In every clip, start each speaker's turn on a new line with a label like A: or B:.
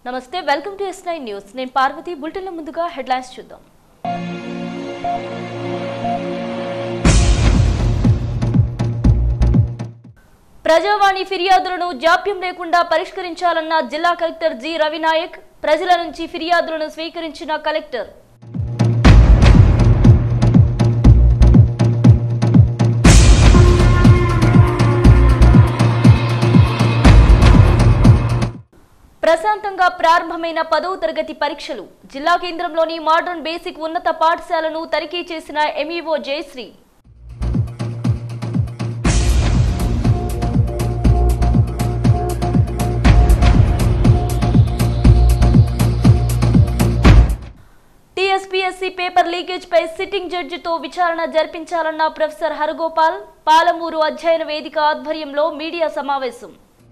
A: నమస్తే welcome to S nine news నేను పార్వతి బులెటిన్ల ముందుగా హెడ్లైన్స్ చూద్దాం ప్రజావాణి ఫిర్యాదులను జాప్యం లేకుండా పరిష్కరించాలన్న జిల్లా కలెక్టర్ జి రవినాయక్ ప్రజల నుంచి ఫిర్యాదులను స్వీకరించిన కలెక్టర్ ప్రశాంతంగా ప్రారంభమైన పదవ తరగతి పరీక్షలు జిల్లా కేంద్రంలోని మోడర్న్ బేసిక్ ఉన్నత పాఠశాలను తనిఖీ చేసిన MEO Jayashree TSPSC paper leakage పై సిట్టింగ్ జడ్జితో విచారణ జరిపించాలన్న ప్రొఫెసర్ హరగోపాల్ పాలమూరు అధ్యయన వేదిక ఆధ్వర్యంలో మీడియా సమావేశం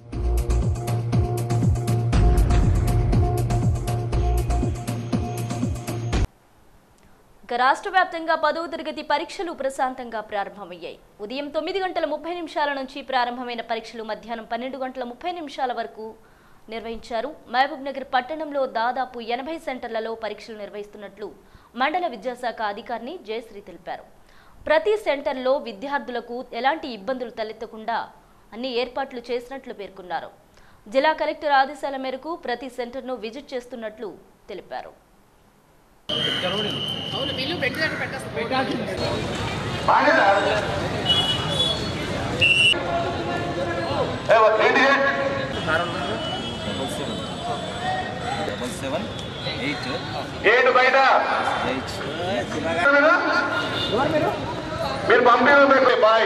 A: ఇక రాష్ట్ర వ్యాప్తంగా పదవ తరగతి పరీక్షలు ప్రశాంతంగా ప్రారంభమయ్యాయి ఉదయం తొమ్మిది గంటల ముప్పై నిమిషాల నుంచి ప్రారంభమైన పరీక్షలు మధ్యాహ్నం పన్నెండు గంటల ముప్పై నిమిషాల వరకు నిర్వహించారు మహబూబ్ నగర్ పట్టణంలో దాదాపు ఎనభై సెంటర్లలో పరీక్షలు నిర్వహిస్తున్నట్లు మండల విద్యాశాఖ అధికారిని జయశ్రీ తెలిపారు ప్రతి సెంటర్లో విద్యార్థులకు ఎలాంటి ఇబ్బందులు తలెత్తకుండా అన్ని ఏర్పాట్లు చేసినట్లు పేర్కొన్నారు జిల్లా కలెక్టర్ ఆదేశాల మేరకు ప్రతి సెంటర్ను విజిట్ చేస్తున్నట్లు తెలిపారు
B: అవును వీళ్ళు పెట్టి దగ్గర పెట్టేస్తారు
C: double seven double seven eight
D: ఏంటి బయట
C: ఎయిట్
D: మీరు పంపించండి బాయ్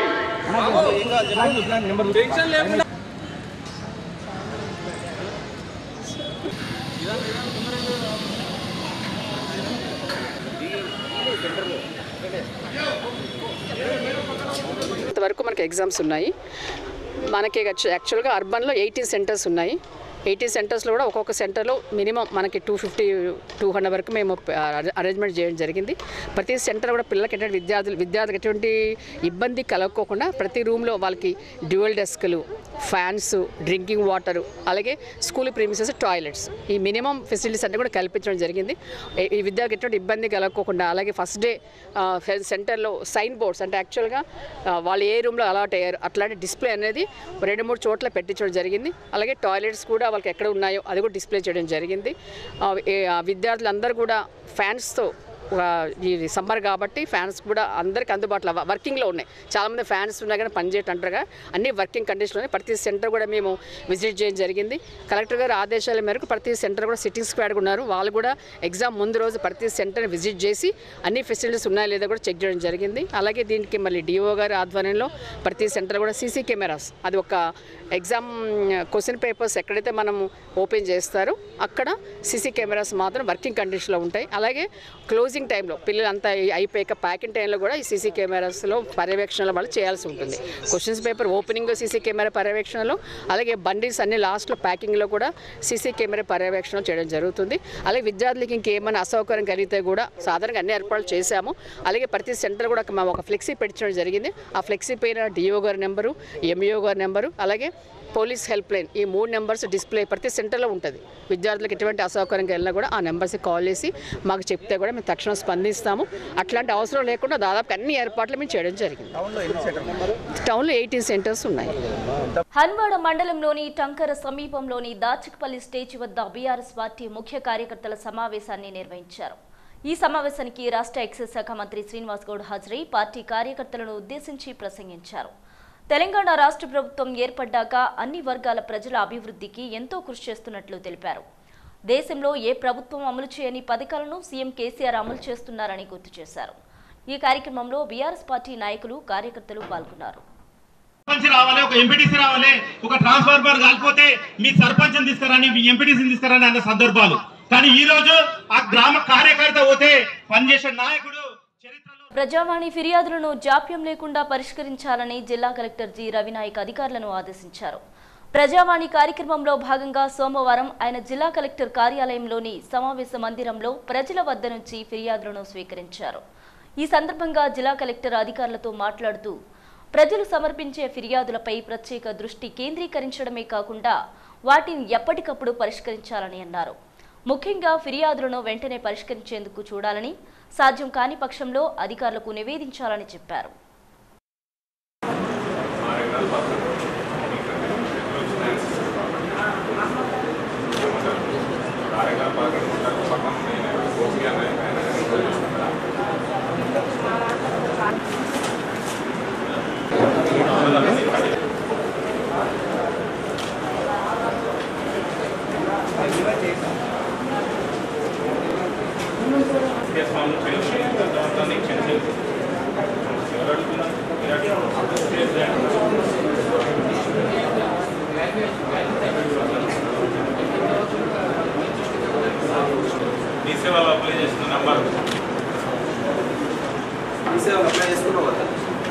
B: ఇంతవరకు మనకి ఎగ్జామ్స్ ఉన్నాయి మనకి యాక్చువల్గా అర్బన్లో ఎయిటీ సెంటర్స్ ఉన్నాయి ఎయిటీ సెంటర్స్లో కూడా ఒక్కొక్క సెంటర్లో మినిమం మనకి టూ ఫిఫ్టీ టూ హండ్రెడ్ వరకు మేము అరేంజ్మెంట్ చేయడం జరిగింది ప్రతి సెంటర్ కూడా పిల్లలకి ఎటువంటి విద్యార్థులు విద్యార్థులకు ఎటువంటి ఇబ్బంది కలగకోకుండా ప్రతి రూమ్లో వాళ్ళకి డ్యూయల్ డెస్క్లు ఫ్యాన్స్ డ్రింకింగ్ వాటర్ అలాగే స్కూల్ ప్రీమిసెస్ టాయిలెట్స్ ఈ మినిమం ఫెసిలిటీస్ అన్నీ కూడా కల్పించడం జరిగింది ఈ- ఈ విద్యార్థికి ఎటువంటి ఇబ్బంది కలగకోకుండా అలాగే ఫస్ట్ డే సెంటర్లో సైన్ బోర్డ్స్ అంటే యాక్చువల్గా ఆ, వాళ్ళు ఏ రూమ్లో అలాట్ అయ్యారు అట్లాంటి డిస్ప్లే అనేది రెండు మూడు చోట్ల పెట్టించడం జరిగింది అలాగే టాయిలెట్స్ కూడా వాళ్ళకి ఎక్కడ ఉన్నాయో అది కూడా డిస్ప్లే చేయడం జరిగింది ఆ, ఏ- ఆ విద్యార్థులందరూ కూడా ఫ్యాన్స్తో ఈ సమ్మర్ కాబట్టి ఫ్యాన్స్ కూడా అందరికి అందుబాటులో వ- వర్కింగ్లో ఉన్నాయి చాలామంది ఫ్యాన్స్ ఉన్నాయి కానీ పనిచేయటం అంటారుగా అన్ని వర్కింగ్ కండిషన్లో ఉన్నాయి ప్రతి సెంటర్ కూడా మేము విజిట్ చేయడం జరిగింది కలెక్టర్ గారు ఆదేశాల మేరకు ప్రతి సెంటర్ కూడా సిట్టింగ్ స్క్వాడ్ ఉన్నారు వాళ్ళు కూడా ఎగ్జామ్ ముందు రోజు ప్రతి సెంటర్ విజిట్ చేసి అన్ని ఫెసిలిటీస్ ఉన్నాయా లేదా కూడా చెక్ చేయడం జరిగింది అలాగే దీనికి మళ్ళీ డిఓ గారి ఆధ్వర్యంలో ప్రతి సెంటర్ కూడా సీసీ కెమెరాస్ అది ఒక ఎగ్జామ్ క్వశ్చన్ పేపర్స్ ఎక్కడైతే మనం ఓపెన్ చేస్తారో అక్కడ సీసీ కెమెరాస్ మాత్రం వర్కింగ్ కండిషన్లో ఉంటాయి అలాగే క్లోజింగ్ టైంలో పిల్లలంతా అయి- అయిపోయాక ప్యాకింగ్ టైంలో కూడా ఈ సీసీ కెమెరాస్లో పర్యవేక్షణలో వాళ్ళు చేయాల్సి ఉంటుంది questions paper opening CC camera పర్యవేక్షణలో అలాగే బండిల్స్ అన్ని లాస్ట్లో ప్యాకింగ్లో కూడా సీసీ కెమెరా పర్యవేక్షణ చేయడం జరుగుతుంది అలాగే విద్యార్థులకి ఇంకేమైనా అసౌకర్యం కలిగితే కూడా సాధారణంగా అన్ని ఏర్పాట్లు చేశాము అలాగే ప్రతి సెంటర్ కూడా మేము ఒక ఫ్లెక్సీ పెట్టించడం జరిగింది ఆ ఫ్లెక్సీ పైన డిఓ గారి నెంబరు ఎంఈఓ గారి నెంబరు అలాగే పోలీస్ హెల్ప్ లైన్ ఈ మూడు నెంబర్స్ డిస్ప్లే ప్రతి సెంటర్లో ఉంటుంది విద్యార్థులకు ఎటువంటి అసౌకర్యం కలిగినా కూడా ఆ నెంబర్స్కి కాల్ చేసి మాకు చెప్తే కూడా మేము తక్షణం స్పందిస్తాము అట్లాంటి అవసరం లేకుండా దాదాపు అన్ని ఏర్పాట్లు మేము చేయడం జరిగింది టౌన్లో ఎయిటీన్ సెంటర్స్ ఉన్నాయి
A: హన్వాడ మండలంలోని టంకర సమీపంలోని దాచకపల్లి స్టేజ్ వద్ద బీఆర్ఎస్ పార్టీ ముఖ్య కార్యకర్తల సమావేశాన్ని నిర్వహించారు ఈ సమావేశానికి రాష్ట్ర ఎక్సైజ్ శాఖ మంత్రి శ్రీనివాస్ గౌడ్ హాజరై పార్టీ కార్యకర్తలను ఉద్దేశించి ప్రసంగించారు తెలంగాణ రాష్ట్ర ప్రభుత్వం ఏర్పడ్డాక అన్ని వర్గాల ప్రజల అభివృద్ధికి ఎంతో కృషి చేస్తున్నట్లు తెలిపారు దేశంలో ఏ ప్రభుత్వం అమలు చేయని పథకాలను సీఎం కేసీఆర్ అమలు చేస్తున్నారని గుర్తు చేశారు ఈ కార్యక్రమంలో బీఆర్ఎస్ పార్టీ నాయకులు కార్యకర్తలు పాల్గొన్నారు
E: సర్పంచ్ రావాలి ఒక ఎంపీటీసీ రావాలి ఒక ట్రాన్స్ఫార్మర్ కాలిపోతే మీ సర్పంచ్ తీసుకురండి మీ ఎంపీటీసీని తీసుకురండి అన్న సందర్భాలు కానీ ఈ రోజు ఆ గ్రామ కార్యకర్త పోతే పనిచేసే నాయకుడు చరిత్రలో
A: ప్రజావాణి ఫిర్యాదులను జాప్యం లేకుండా పరిష్కరించాలని జిల్లా కలెక్టర్ జి రవినాయక్ అధికారులను ఆదేశించారు ప్రజావాణి కార్యక్రమంలో భాగంగా సోమవారం ఆయన జిల్లా కలెక్టర్ కార్యాలయంలోని సమావేశ మందిరంలో ప్రజల వద్ద నుంచి ఫిర్యాదులను స్వీకరించారు ఈ సందర్భంగా జిల్లా కలెక్టర్ అధికారులతో మాట్లాడుతూ ప్రజలు సమర్పించే ఫిర్యాదులపై ప్రత్యేక దృష్టి కేంద్రీకరించడమే కాకుండా వాటిని ఎప్పటికప్పుడు పరిష్కరించాలని అన్నారు ముఖ్యంగా ఫిర్యాదులను వెంటనే పరిష్కరించేందుకు చూడాలని సాధ్యం కాని పక్షంలో అధికారులకు నివేదించాలని చెప్పారు
F: మీ సేవలు అప్లై చేసిన నంబర్
C: ఈ సేవలు అప్లై చేసుకున్నావు కదా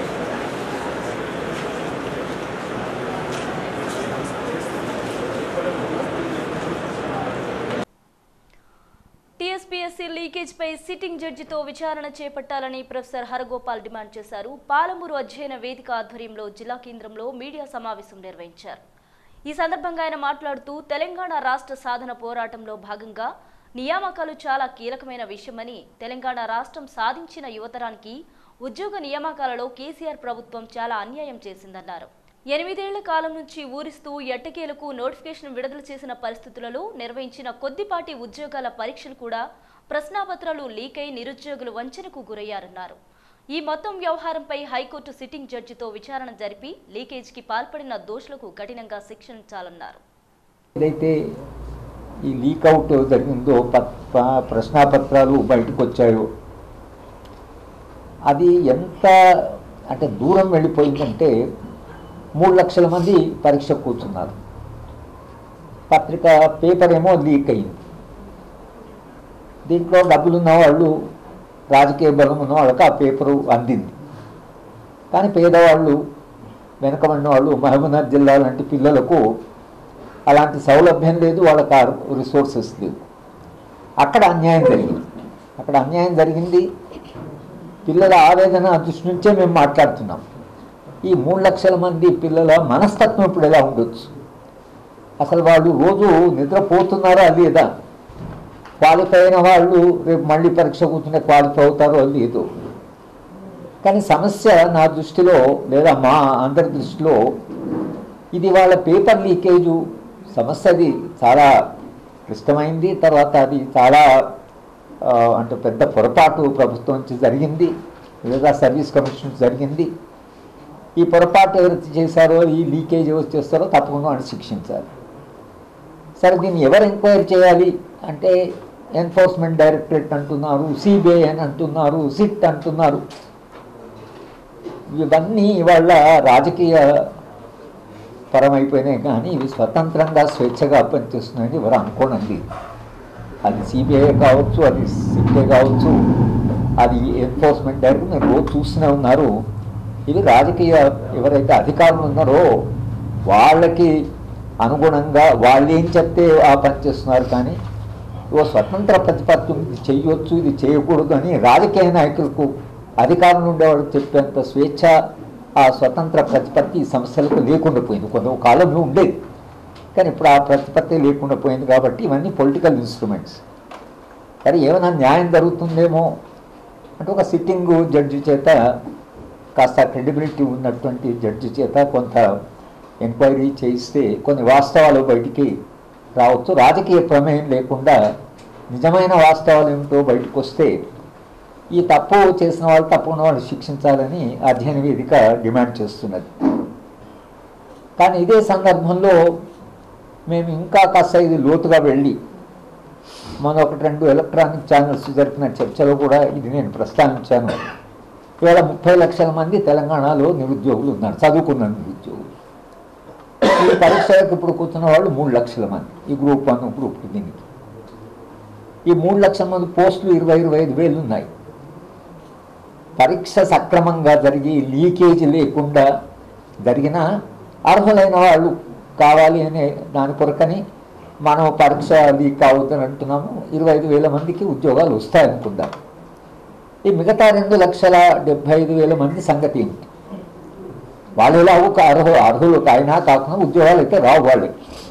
A: టీఎస్పీఎస్సీ లీకేజ్పై సిట్టింగ్ జడ్జితో విచారణ చేపట్టాలని ప్రొఫెసర్ హరగోపాల్ డిమాండ్ చేశారు పాలమూరు అధ్యయన వేదిక ఆధ్వర్యంలో జిల్లా కేంద్రంలో మీడియా సమావేశం నిర్వహించారు ఈ సందర్భంగా ఆయన మాట్లాడుతూ తెలంగాణ రాష్ట్ర సాధన పోరాటంలో భాగంగా నియామకాలు చాలా కీలకమైన విషయమని తెలంగాణ రాష్ట్రం సాధించిన యువతరానికి ఉద్యోగ నియామకాలలో కేసీఆర్ ప్రభుత్వం చాలా అన్యాయం చేసిందన్నారు ఎనిమిదేళ్ల కాలం నుంచి ఊరిస్తూ ఎట్టకేలకు నోటిఫికేషన్ విడుదల చేసిన పరిస్థితులలో నిర్వహించిన కొద్దిపాటి ఉద్యోగాల పరీక్షలు కూడా ప్రశ్నాపత్రాలు లీకై నిరుద్యోగులు వంచనకు గురయ్యారన్నారు ఈ మొత్తం వ్యవహారంపై హైకోర్టు సిట్టింగ్ జడ్జితో విచారణ జరిపి లీకేజీకి పాల్పడిన దోషులకు కఠినంగా శిక్షించాలన్నారు
G: ఏదైతే ఈ లీక్ అవుట్ జరిగిందో ప- ప- ప్రశ్నాపత్రాలు బయటకు వచ్చాయో అది ఎంత అంటే దూరం వెళ్ళిపోయిందంటే మూడు లక్షల మంది పరీక్ష కూర్చున్నారు పత్రిక పేపర్ ఏమో లీక్ అయింది దీంట్లో డబ్బులు ఉన్న వాళ్ళు రాజకీయ బలం ఉన్న వాళ్ళకి ఆ పేపరు అందింది కానీ పేదవాళ్ళు వెనకబడిన వాళ్ళు మహబూబ్నగర్ జిల్లా లాంటి పిల్లలకు అలాంటి సౌలభ్యం లేదు వాళ్ళకి ఆ రిసోర్సెస్ లేవు అక్కడ అన్యాయం జరిగింది అక్కడ అన్యాయం జరిగింది పిల్లల ఆవేదన దృష్టి నుంచే మేము మాట్లాడుతున్నాం ఈ మూడు లక్షల మంది పిల్లల మనస్తత్వం ఇప్పుడు ఎలా ఉండొచ్చు అసలు వాళ్ళు రోజు నిద్రపోతున్నారా లేదా క్వాలిఫై అయిన వాళ్ళు రేపు మళ్ళీ పరీక్ష కూర్చునే క్వాలిఫై అవుతారో లేదు కానీ సమస్య నా దృష్టిలో లేదా మా అందరి దృష్టిలో ఇది వాళ్ళ పేపర్ లీకేజు సమస్య అది చాలా క్లిష్టమైంది తర్వాత అది చాలా ఆ, అంటే పెద్ద పొరపాటు ప్రభుత్వం నుంచి జరిగింది లేదా సర్వీస్ కమిషన్ జరిగింది ఈ పొరపాటు ఎవరైతే చేశారో ఈ లీకేజ్ ఎవరు చేస్తారో తప్పకుండా వాళ్ళు శిక్షించాలి సరే దీన్ని ఎవరు ఎంక్వైరీ చేయాలి అంటే ఎన్ఫోర్స్మెంట్ డైరెక్టరేట్ అంటున్నారు సిబిఐ అని అంటున్నారు సిట్ అంటున్నారు ఇవన్నీ ఇవాళ రాజకీయ పరమైపోయినాయి కానీ ఇవి స్వతంత్రంగా స్వేచ్ఛగా పనిచేస్తున్నాయని ఎవరు అనుకోనండి అది సిబిఐ కావచ్చు అది సిబిఐ కావచ్చు అది ఎన్ఫోర్స్మెంట్ డైరెక్టర్ మీరు రోజు చూస్తూనే ఉన్నారు ఇవి రాజకీయ ఎవరైతే అధికారులు ఉన్నారో వాళ్ళకి అనుగుణంగా వాళ్ళు ఏం చెప్తే ఆ పని చేస్తున్నారు కానీ ఓ స్వతంత్ర ప్రతిపత్తి ఇది చేయొచ్చు ఇది చేయకూడదు అని రాజకీయ నాయకులకు అధికారంలో ఉండేవాళ్ళు చెప్పేంత స్వేచ్ఛ ఆ స్వతంత్ర ప్రతిపత్తి ఈ సమస్యలకు లేకుండా పోయింది కొంత కాలంలో ఉండేది కానీ ఇప్పుడు ఆ ప్రతిపత్తి లేకుండా పోయింది కాబట్టి ఇవన్నీ పొలిటికల్ ఇన్స్ట్రుమెంట్స్ కానీ ఏమైనా న్యాయం జరుగుతుందేమో అంటే ఒక సిట్టింగ్ జడ్జి చేత కాస్త క్రెడిబిలిటీ ఉన్నటువంటి జడ్జి చేత కొంత ఎంక్వైరీ చేయిస్తే కొన్ని వాస్తవాలు బయటికి రావచ్చు రాజకీయ ప్రమేయం లేకుండా నిజమైన వాస్తవాలు ఏమిటో బయటకు వస్తే ఈ తప్పు చేసిన వాళ్ళు తప్పున్న వాళ్ళు శిక్షించాలని అధ్యయన వేదిక డిమాండ్ చేస్తున్నది కానీ ఇదే సందర్భంలో మేము ఇంకా కాస్త ఇది లోతుగా వెళ్ళి మన ఒకటి రెండు ఎలక్ట్రానిక్ ఛానల్స్ జరిపిన చర్చలో కూడా ఇది నేను ప్రస్తావించాను ఇవాళ ముప్పై లక్షల మంది తెలంగాణలో నిరుద్యోగులు ఉన్నారు చదువుకున్న నిరుద్యోగులు ఈ పరీక్షలకు ఇప్పుడు కూర్చున్న వాళ్ళు మూడు లక్షల మంది ఈ గ్రూప్ వన్ గ్రూప్ టూ దీనికి ఈ మూడు లక్షల మంది పోస్టులు ఇరవై ఇరవై ఐదు వేలు ఉన్నాయి పరీక్ష సక్రమంగా జరిగి లీకేజ్ లేకుండా జరిగిన అర్హులైన వాళ్ళు కావాలి అనే దాని కొరకని మనం పరీక్ష లీక్ అవుతుంది అంటున్నాము ఇరవై ఐదు వేల మందికి ఉద్యోగాలు వస్తాయనుకుందాం ఈ మిగతా రెండు లక్షల డెబ్బై ఐదు వేల మంది సంగతి ఏమిటి వాళ్ళు ఎలా ఒక అర్హు అర్హులు అయినా కాకుండా ఉద్యోగాలు అయితే రావు వాళ్ళకి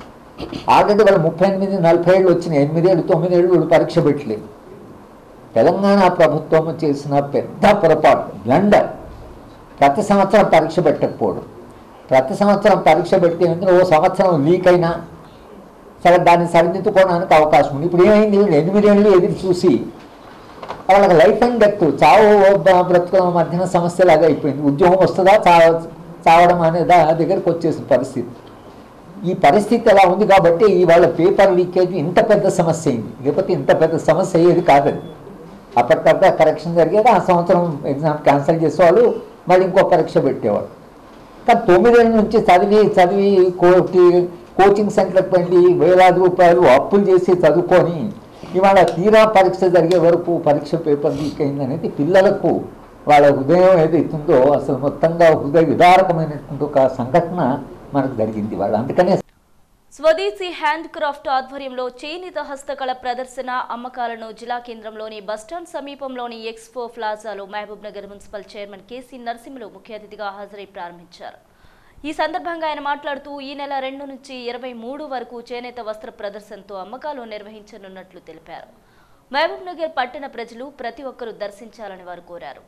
G: ఆల్రెడీ వాళ్ళు ముప్పై ఎనిమిది నలభై ఏళ్ళు వచ్చినాయి ఎనిమిదేళ్ళు తొమ్మిదేళ్ళు వీళ్ళు పరీక్ష పెట్టలేదు తెలంగాణ ప్రభుత్వం చేసిన పెద్ద పొరపాటు బ్లండర్ ప్రతి సంవత్సరం పరీక్ష పెట్టకపోవడం ప్రతి సంవత్సరం పరీక్ష పెట్టి ఎందులో ఓ సంవత్సరం లీక్ అయినా సరే దాన్ని సరిదిద్దుకోవడానికి అవకాశం ఉంది ఇప్పుడు ఏమైంది వీళ్ళు ఎనిమిదేళ్ళు ఎదురు చూసి వాళ్ళకి లైఫ్ అండ్ డెత్ చావు బ- బ్రతుకుల మధ్యన సమస్యలాగా అయిపోయింది ఉద్యోగం వస్తుందా చావ చావడం అనేదా దగ్గరికి వచ్చేసిన పరిస్థితి ఈ పరిస్థితి ఎలా ఉంది కాబట్టి ఇవాళ పేపర్ లీకేజ్ ఇంత పెద్ద సమస్య అయింది లేకపోతే ఇంత పెద్ద సమస్య అయ్యేది కాదని అప్పటికప్పుడు కరెక్షన్ జరిగేది ఆ సంవత్సరం ఎగ్జామ్ క్యాన్సిల్ చేసేవాళ్ళు మళ్ళీ ఇంకో పరీక్ష పెట్టేవాళ్ళు కానీ తొమ్మిదేళ్ళ నుంచి చదివి చదివి కోటి కోచింగ్ సెంటర్కి వెళ్ళి వేలాది రూపాయలు అప్పులు చేసి చదువుకొని ఇవాళ తీరా పరీక్ష జరిగే వరకు పరీక్ష పేపర్ లీక్ అయిందనేది పిల్లలకు వాళ్ళ హృదయం ఏదైతుందో అసలు మొత్తంగా హృదయ విదారకమైనటువంటి ఒక సంఘటన మనకు జరిగింది వాళ్ళు అందుకనే
A: స్వదేశీ హ్యాండ్ క్రాఫ్ట్ ఆధ్వర్యంలో చేనేత హస్తకళ ప్రదర్శన అమ్మకాలను జిల్లా కేంద్రంలోని బస్టాండ్ సమీపంలోని ఎక్స్పో ప్లాజాలో Mahbubnagar municipal chairman KC Narasimhulu ముఖ్య అతిథిగా హాజరై ప్రారంభించారు ఈ సందర్భంగా ఆయన మాట్లాడుతూ ఈ నెల రెండు నుంచి ఇరవై మూడు వరకు చేనేత వస్త్ర ప్రదర్శనతో అమ్మకాలు నిర్వహించనున్నట్లు తెలిపారు మహబూబ్ నగర్ పట్టణ ప్రజలు ప్రతి ఒక్కరూ దర్శించాలని వారు కోరారు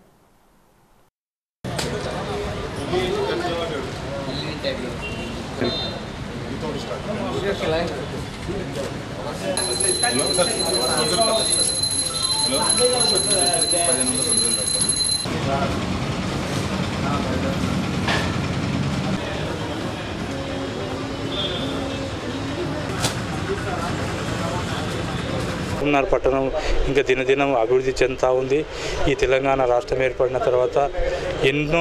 H: ఉన్నారు పట్టణం ఇంకా దినదినం అభివృద్ధి చెందుతూ ఉంది ఈ తెలంగాణ రాష్ట్రం ఏర్పడిన తర్వాత ఎన్నో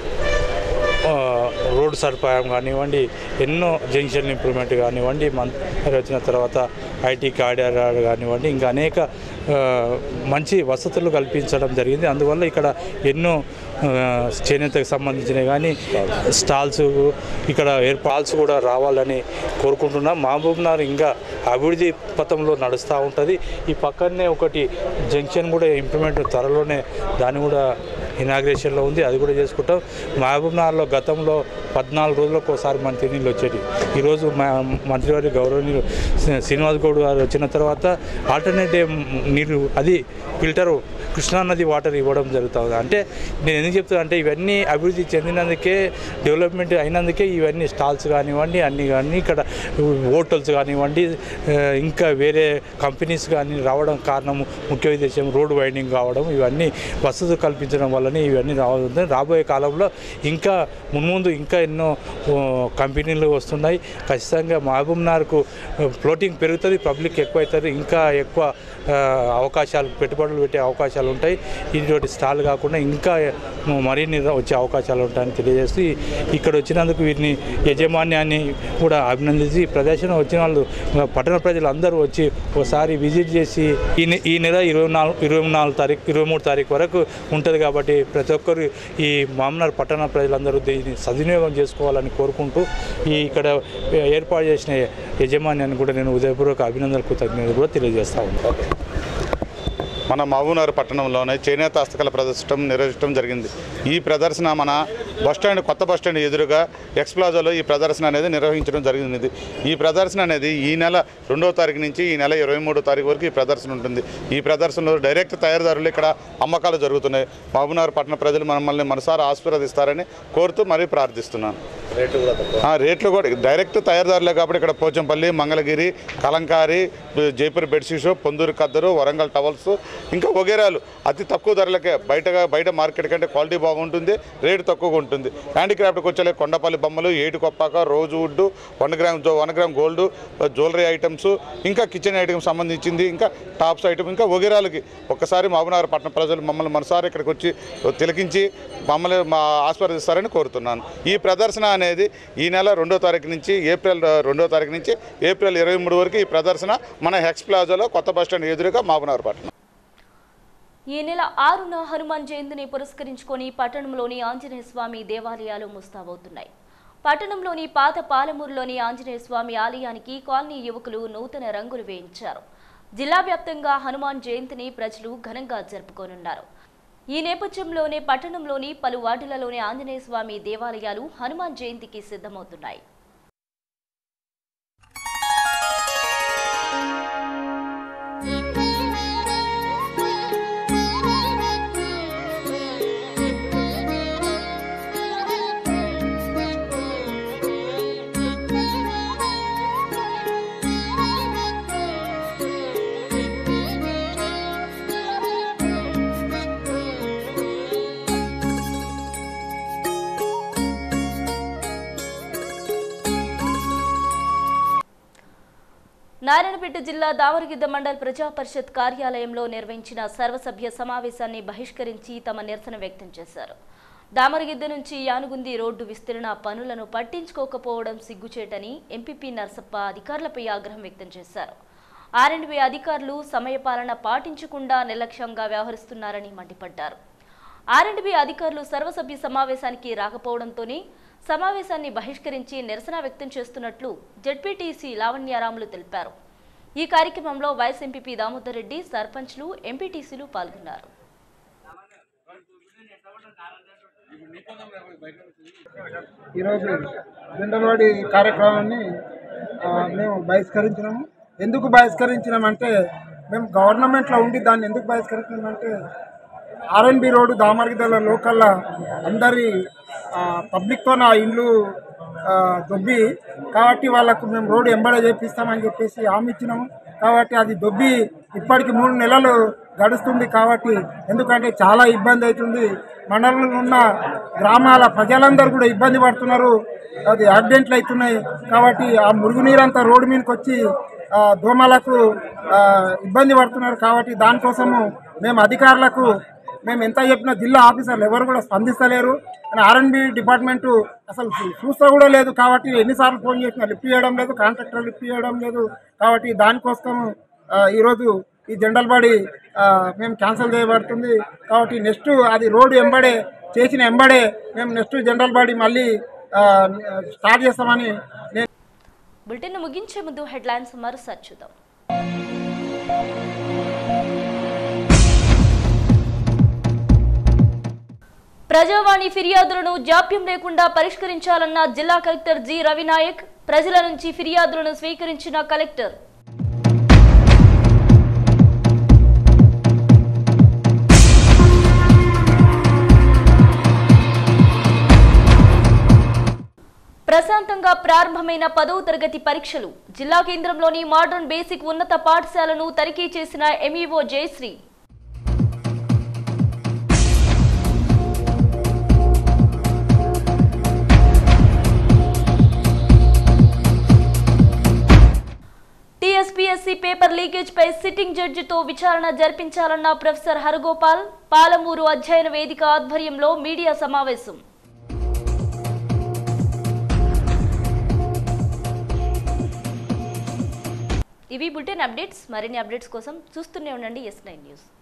H: ఆ, రోడ్ సదుపాయం కానివ్వండి ఎన్నో జంక్షన్ ఇంప్రూవ్మెంట్ కానివ్వండి మంత్రి వచ్చిన తర్వాత ఐటీ కారిడార్ కానివ్వండి ఇంకా అనేక ఆ, మంచి వసతులు కల్పించడం జరిగింది అందువల్ల ఇక్కడ ఎన్నో ఆ, చేనేతకు సంబంధించినవి కానీ స్టాల్స్ ఇక్కడ ఎయిర్ పాల్స్ కూడా రావాలని కోరుకుంటున్నాం మహబూబ్నగర్ ఇంకా అభివృద్ధి పథంలో నడుస్తూ ఉంటుంది ఈ పక్కనే ఒకటి జంక్షన్ కూడా ఇంప్రూవ్మెంట్ త్వరలోనే దాన్ని కూడా ఇనాగ్రేషన్లో ఉంది అది కూడా చేసుకుంటాం మహబూబ్నగర్లో గతంలో పద్నాలుగు రోజులకు ఒకసారి మంత్రి నీళ్ళు వచ్చేది ఈరోజు మా మంత్రివారి గౌరవనీయులు శ్రీ- శ్రీనివాస్ గౌడ్ గారు వచ్చిన తర్వాత ఆల్టర్నేటివ్ నీరు అది ఫిల్టర్ కృష్ణానది వాటర్ ఇవ్వడం జరుగుతుంది అంటే నేను ఎందుకు చెప్తున్నా అంటే ఇవన్నీ అభివృద్ధి చెందినందుకే డెవలప్మెంట్ అయినందుకే ఇవన్నీ స్టాల్స్ కానివ్వండి అన్నీ కానీ ఇక్కడ హోటల్స్ కానివ్వండి ఆ, ఇంకా వేరే కంపెనీస్ కానీ రావడం కారణం ముఖ్య ఉద్దేశం రోడ్ వైండింగ్ కావడం ఇవన్నీ వసతులు కల్పించడం వల్లనే ఇవన్నీ రావడం రాబోయే కాలంలో ఇంకా మున్ముందు ఇంకా ఎన్నో ఓ, కంపెనీలు వస్తున్నాయి ఖచ్చితంగా మహబూబ్నగర్కు ఫ్లోటింగ్ పెరుగుతుంది పబ్లిక్ ఎక్కువ అవుతుంది ఇంకా ఎక్కువ ఆ, అవకాశాలు పెట్టుబడులు పెట్టే అవకాశాలు ఉంటాయి ఇటువంటి స్టాల్ కాకుండా ఇంకా మరిన్ని వచ్చే అవకాశాలు ఉంటాయని తెలియజేస్తూ ఇక్కడ వచ్చినందుకు వీరిని యజమాన్యాన్ని కూడా అభినందించి ఈ ప్రదర్శన వచ్చిన వాళ్ళు పట్టణ ప్రజలు అందరూ వచ్చి ఒకసారి విజిట్ చేసి ఈ నె- ఈ నెల ఇరవై నాలుగు ఇరవై నాలుగు తారీఖు ఇరవై మూడు తారీఖు వరకు ఉంటుంది కాబట్టి ప్రతి ఒక్కరు ఈ మామనార్ పట్టణ ప్రజలందరూ దీన్ని సద్వినియోగం చేసుకోవాలని కోరుకుంటూ ఈ ఇక్కడ ఏర్పాటు చేసిన యజమాన్యాన్ని కూడా నేను ఉదయపూర్వక అభినందనలు కృతజ్ఞతలు కూడా తెలియజేస్తా ఉన్నాను
I: మన మహబూబ్నగర్ పట్టణంలోనే చేనేత హస్తకళ ప్రదర్శనం నిర్వహించడం జరిగింది ఈ ప్రదర్శన మన బస్టాండ్ కొత్త బస్టాండ్ ఎదురుగా ఎక్స్ప్లాజాలో ఈ ప్రదర్శన అనేది నిర్వహించడం జరిగింది ఈ ప్రదర్శన అనేది ఈ నెల రెండవ తారీఖు నుంచి ఈ నెల ఇరవై మూడో తారీఖు వరకు ఈ ప్రదర్శన ఉంటుంది ఈ ప్రదర్శనలో డైరెక్ట్ తయారీదారులు ఇక్కడ అమ్మకాలు జరుగుతున్నాయి మహబూబ్నగర్ పట్టణ ప్రజలు మమ్మల్ని మనసారా ఆశీర్వదిస్తారని కోరుతూ మరీ ప్రార్థిస్తున్నాను ఆ, రేట్లు కూడా డైరెక్ట్ తయారీదారులే కాబట్టి ఇక్కడ పోచంపల్లి మంగళగిరి కలంకారి జైపూర్ బెడ్షీట్ షాప్ పొందూరు కద్దరు వరంగల్ టవల్స్ ఇంకా వగేరాలు అతి తక్కువ ధరలకే బయటగా బయట మార్కెట్ కంటే క్వాలిటీ బాగుంటుంది రేటు తక్కువగా ఉంటుంది హ్యాండీక్రాఫ్ట్కి వచ్చే కొండపల్లి బొమ్మలు ఏటు కొప్పాక రోజు వుడ్ వన్ గ్రామ్ జో- one gram gold jewellery items ఇంకా కిచెన్ ఐటమ్స్ సంబంధించింది ఇంకా టాప్స్ ఐటమ్ ఇంకా వగేరాలకి ఒక్కసారి మహబూబ్నగర్ పట్టణ ప్రజలు మమ్మల్ని మనసారి ఇక్కడికి వచ్చి తిలకించి మమ్మల్ని మా ఆస్వాదిస్తారని కోరుతున్నాను ఈ ప్రదర్శన అనేది ఈ నెల రెండో తారీఖు నుంచి ఏప్రిల్ రెండో తారీఖు నుంచి ఏప్రిల్ ఇరవై మూడు వరకు ఈ ప్రదర్శన మన హెక్స్ ప్లాజాలో కొత్త బస్టాండ్ ఎదురుగా మహబూబ్నగర్ పట్టణం
A: ఈ నెల ఆరున హనుమాన్ జయంతిని పురస్కరించుకొని పట్టణంలోని ఆంజనేయ స్వామి దేవాలయాలు ముస్తాబవుతున్నాయి పట్టణంలోని పాత పాలమూరులోని ఆంజనేయ స్వామి ఆలయానికి కాలనీ యువకులు నూతన రంగులు వేయించారు జిల్లా వ్యాప్తంగా హనుమాన్ జయంతిని ప్రజలు ఘనంగా జరుపుకోనున్నారు ఈ నేపథ్యంలోనే పట్టణంలోని పలు వార్డులలోని ఆంజనేయ స్వామి దేవాలయాలు హనుమాన్ జయంతికి సిద్ధమవుతున్నాయి నారాయణపేట జిల్లా దావరగిద్ద మండల్ ప్రజా పరిషత్ కార్యాలయంలో నిర్వహించిన సర్వసభ్య సమావేశాన్ని బహిష్కరించి తమ నిరసన వ్యక్తం చేశారు దామరగిద్ద నుంచి యానుగుంది రోడ్డు విస్తరణ పనులను పట్టించుకోకపోవడం సిగ్గుచేటని ఎంపీపీ నర్సప్ప అధికారులపై ఆగ్రహం వ్యక్తం చేశారు ఆర్ఎండ్బీ అధికారులు సమయపాలన పాటించకుండా నిర్లక్ష్యంగా వ్యవహరిస్తున్నారని మండిపడ్డారు ఆర్ఎండ్బీ అధికారులు సర్వసభ్య సమావేశానికి రాకపోవడంతోనే సమావేశాన్ని బహిష్కరించి నిరసన వ్యక్తం చేస్తున్నట్లు జడ్పీటీసీ లావణ్యారాములు తెలిపారు ఈ కార్యక్రమంలో వైస్ ఎంపీపీ దామోదర్ రెడ్డి సర్పంచ్లు ఎంపీటీసీలు పాల్గొన్నారు
J: ఈరోజు జెండలవాడి కార్యక్రమాన్ని ఆ, మేము బహిష్కరించినాము ఎందుకు బహిష్కరించినామంటే మేము గవర్నమెంట్లో ఉండి దాన్ని ఎందుకు బహిష్కరించినామంటే ఆర్ఎన్బి రోడ్డు దామర్గిదల లోకల్లా అందరి ఆ, పబ్లిక్తో నా ఇండ్లు ఆ, దొబ్బి కాబట్టి వాళ్ళకు మేము రోడ్డు ఎంబడే చేపిస్తామని చెప్పేసి హామీ ఇచ్చినాము కాబట్టి అది దొబ్బి ఇప్పటికి మూడు నెలలు గడుస్తుంది కాబట్టి ఎందుకంటే చాలా ఇబ్బంది అవుతుంది మండలంలో ఉన్న గ్రామాల ప్రజలందరూ కూడా ఇబ్బంది పడుతున్నారు అది యాక్సిడెంట్లు అవుతున్నాయి కాబట్టి ఆ మురుగునీరంతా రోడ్డు మీదకి వచ్చి ఆ, దోమలకు ఆ, ఇబ్బంది పడుతున్నారు కాబట్టి దానికోసము మేము అధికారులకు మేము ఎంత చెప్పినా జిల్లా ఆఫీసర్లు ఎవరు కూడా స్పందిస్తలేరు అని ఆర్ఎన్బి డిపార్ట్మెంటు అసలు చూ- చూస్తా కూడా లేదు కాబట్టి ఎన్నిసార్లు ఫోన్ చేసినా లిఫ్ట్ చేయడం లేదు కాంట్రాక్టర్ లిఫ్ట్ చేయడం లేదు కాబట్టి దానికోసం ఆ, ఈరోజు ఈ జెండల్ బాడీ ఆ, మేము క్యాన్సిల్ చేయబడుతుంది కాబట్టి నెక్స్ట్ అది రోడ్డు ఎంబడే చేసిన ఎంబడే మేము నెక్స్ట్ జనరల్ బాడీ మళ్ళీ ఆ, స్టార్ట్ చేస్తామని నేను
A: బులెటిన్ ముగించే ముందు హెడ్లైన్స్ మరోసారి చూద్దాం ప్రజావాణి ఫిర్యాదులను జాప్యం లేకుండా పరిష్కరించాలన్న జిల్లా కలెక్టర్ జి రవినాయక్ ప్రజల నుంచి ఫిర్యాదులను స్వీకరించిన కలెక్టర్ ప్రశాంతంగా ప్రారంభమైన పదవ తరగతి పరీక్షలు జిల్లా కేంద్రంలోని మోడర్న్ బేసిక్ ఉన్నత పాఠశాలను తనిఖీ చేసిన MEO Jayashree TSPSC paper leakage పై సిట్టింగ్ జడ్జితో విచారణ జరిపించాలన్న ప్రొఫెసర్ హరగోపాల్ పాలమూరు అధ్యయన వేదిక ఆధ్వర్యంలో మీడియా సమావేశం ఇవి బులెటిన్ అప్డేట్స్ మరిన్ని అప్డేట్స్ కోసం చూస్తూనే ఉండండి ఎస్ నైన్ న్యూస్